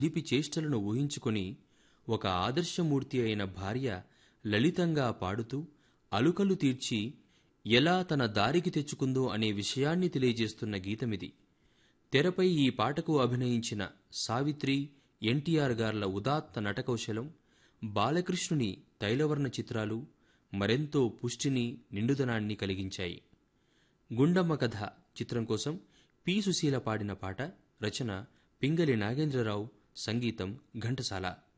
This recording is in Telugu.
దిపి చేష్టలను ఊహించుకొని ఒక ఆదర్శమూర్తి అయిన భార్య లలితంగా పాడుతూ అలుకలు తీర్చి ఎలా తన దారికి తెచ్చుకుందో అనే విషయాన్ని తెలియజేస్తున్న గీతమిది తెరపై ఈ పాటకు అభినయించిన సావిత్రి ఎన్టీఆర్ గార్ల ఉదాత్త నటకౌశలం బాలకృష్ణుని తైలవర్ణ చిత్రాలు మరెంతో పుష్టిని నిండుదనాన్ని కలిగించాయి గుండమ్మ కథ చిత్రం కోసం పి సుశీల పాడిన పాట రచన పింగళి నాగేంద్రరావు సంగీతం ఘంటసాల